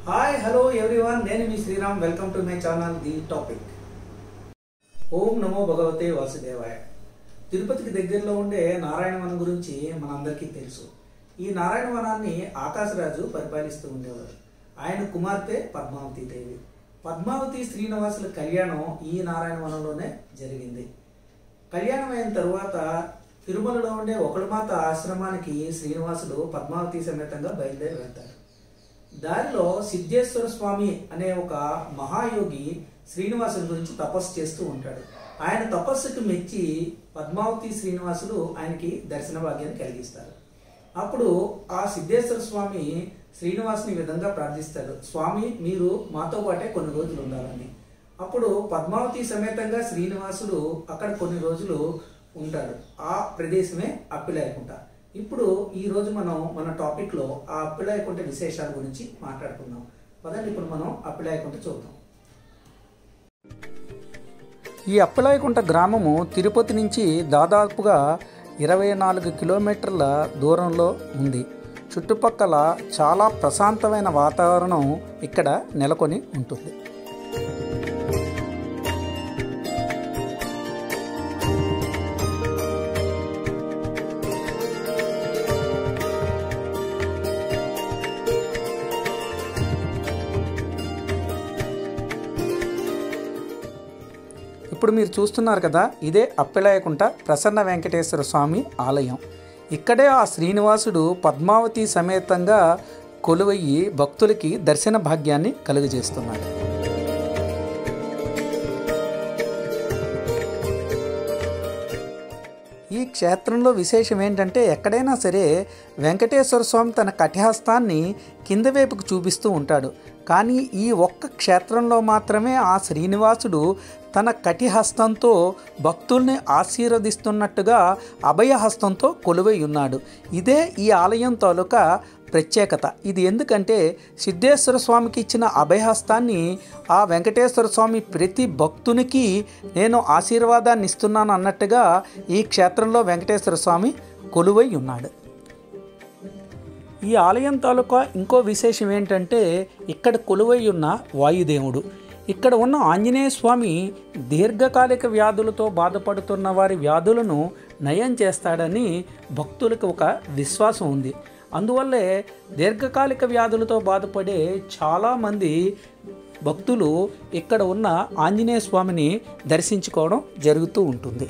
hi hello everyone నేను మీ Sriram welcome to my channel the topic ఓం నమో భగవతే వాసుదేవాయ తిరుపతికి దగ్గరలో ఉండే నారాయణవనం గురించి మనందరికీ తెలుసు ఈ నారాయణవనాన్ని ఆకాశరాజు పరిపాలిస్తూ ఉండేవారు ఆయన కుమార్తె పద్మావతి దేవి పద్మావతి శ్రీనివాసుల కళ్యాణం ఈ నారాయణవనంలోనే జరిగింది కళ్యాణం అయిన తరువాత తిరుమలలో ఉండే ఒకడుమాత ఆశ్రమానికి శ్రీనివాసులు పద్మావతి సమేతంగా బయలుదేరి వెళ్తారు దారిలో సిద్ధేశ్వర స్వామి అనే ఒక మహాయోగి శ్రీనివాసుని గురించి తపస్సు చేస్తూ ఉంటాడు ఆయన తపస్సుకు మెచ్చి పద్మావతి శ్రీనివాసులు ఆయనకి దర్శన భాగ్యాన్ని కలిగిస్తారు అప్పుడు ఆ సిద్ధేశ్వర స్వామి శ్రీనివాసుని ఈ విధంగా ప్రార్థిస్తాడు స్వామి మీరు మాతో పాటే కొన్ని రోజులు ఉండాలని అప్పుడు పద్మావతి సమేతంగా శ్రీనివాసుడు అక్కడ కొన్ని రోజులు ఉంటాడు ఆ ప్రదేశమే అప్పిలాయకుంట ఇప్పుడు ఈ రోజు మనం మన టాపిక్ లో ఆ అప్పిలాయకుంట విశేషాల గురించి మాట్లాడుకుందాం పదండి ఇప్పుడు మనం అప్పిలాయకుంట చూద్దాం ఈ అప్పలాయకుంట గ్రామము తిరుపతి నుంచి దాదాపుగా ఇరవై నాలుగు కిలోమీటర్ల దూరంలో ఉంది చుట్టుపక్కల చాలా ప్రశాంతమైన వాతావరణం ఇక్కడ నెలకొని ఉంటుంది ఇప్పుడు మీరు చూస్తున్నారు కదా ఇదే అప్పిలాయకుంట ప్రసన్న వెంకటేశ్వర స్వామి ఆలయం ఇక్కడే ఆ శ్రీనివాసుడు పద్మావతి సమేతంగా కొలువయ్యి భక్తులకి దర్శన భాగ్యాన్ని కలుగజేస్తున్నాడు ఈ క్షేత్రంలో విశేషం ఏంటంటే ఎక్కడైనా సరే వెంకటేశ్వర స్వామి తన కటిహస్తాన్ని కింద వైపుకు చూపిస్తూ ఉంటాడు కానీ ఈ ఒక్క క్షేత్రంలో మాత్రమే ఆ శ్రీనివాసుడు తన కటిహస్తంతో భక్తుల్ని ఆశీర్వదిస్తున్నట్టుగా అభయహస్తంతో కొలువై ఉన్నాడు ఇదే ఈ ఆలయం తాలూకా ప్రత్యేకత ఇది ఎందుకంటే సిద్ధేశ్వర స్వామికి ఇచ్చిన అభయహస్తాన్ని ఆ వెంకటేశ్వర స్వామి ప్రతి భక్తునికి నేను ఆశీర్వాదాన్ని ఇస్తున్నాను అన్నట్టుగా ఈ క్షేత్రంలో వెంకటేశ్వర స్వామి కొలువై ఉన్నాడు ఈ ఆలయం తాలూకా ఇంకో విశేషం ఏంటంటే ఇక్కడ కొలువై ఉన్న వాయుదేవుడు ఇక్కడ ఉన్న ఆంజనేయ స్వామి దీర్ఘకాలిక వ్యాధులతో బాధపడుతున్న వారి వ్యాధులను నయం చేస్తాడని భక్తులకు ఒక విశ్వాసం ఉంది అందువల్లే దీర్ఘకాలిక వ్యాధులతో బాధపడే చాలామంది భక్తులు ఇక్కడ ఉన్న ఆంజనేయ స్వామిని దర్శించుకోవడం జరుగుతూ ఉంటుంది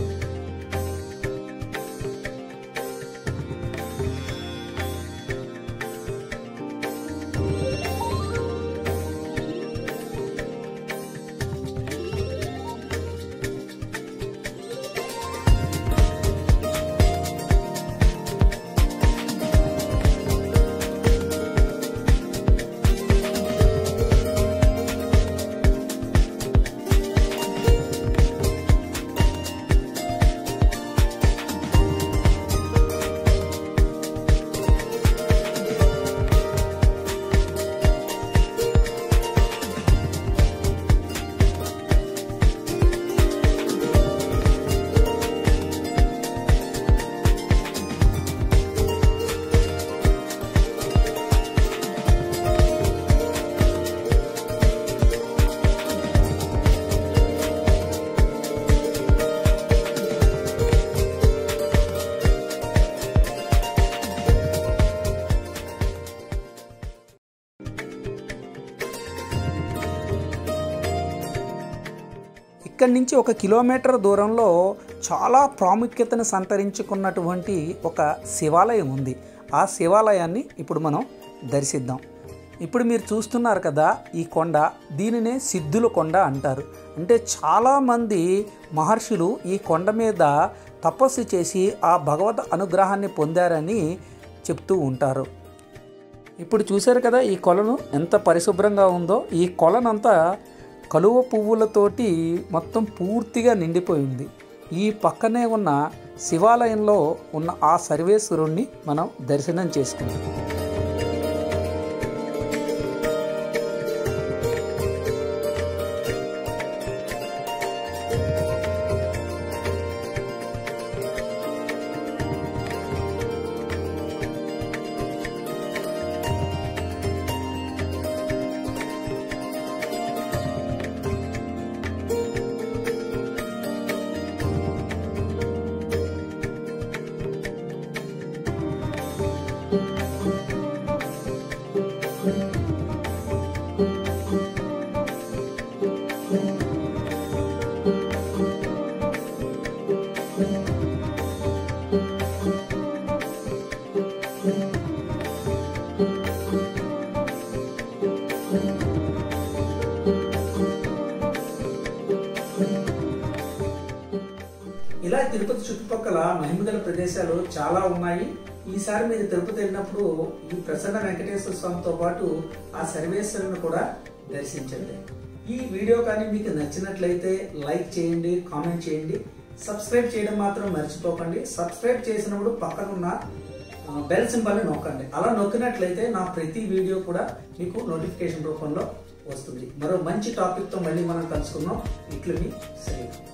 ఇక్కడి నుంచి ఒక కిలోమీటర్ దూరంలో చాలా ప్రాముఖ్యతను సంతరించుకున్నటువంటి ఒక శివాలయం ఉంది ఆ శివాలయాన్ని ఇప్పుడు మనం దర్శిద్దాం ఇప్పుడు మీరు చూస్తున్నారు కదా ఈ కొండ దీనినే సిద్ధుల కొండ అంటారు అంటే చాలామంది మహర్షులు ఈ కొండ మీద తపస్సు చేసి ఆ భగవద్ అనుగ్రహాన్ని పొందారని చెప్తూ ఉంటారు ఇప్పుడు చూశారు కదా ఈ కొలను ఎంత పరిశుభ్రంగా ఉందో ఈ కొలనంతా కలువ పువ్వులతోటి మొత్తం పూర్తిగా నిండిపోయింది ఈ పక్కనే ఉన్న శివాలయంలో ఉన్న ఆ సర్వేశ్వరుణ్ణి మనం దర్శనం చేసుకున్నాం ఇలా తిరుపతి చుట్టుపక్కల మహిమగల ప్రదేశాలు చాలా ఉన్నాయి ఈసారి మీరు తిరుపతి వెళ్ళినప్పుడు ఈ ప్రసన్న వెంకటేశ్వర స్వామితో పాటు ఆ సర్వేశ్వరుని కూడా దర్శించండి ఈ వీడియో కానీ మీకు నచ్చినట్లయితే లైక్ చేయండి కామెంట్ చేయండి సబ్స్క్రైబ్ చేయడం మాత్రం మర్చిపోకండి సబ్స్క్రైబ్ చేసినప్పుడు పక్కనున్న ఆ, బెల్ సింబల్ని నొక్కండి అలా నొక్కినట్లయితే నా ప్రతి వీడియో కూడా మీకు నోటిఫికేషన్ రూపంలో వస్తుంది మరో మంచి టాపిక్తో మళ్ళీ మనం కలుసుకుందాం ఇట్లు మీ శ్రీరామ్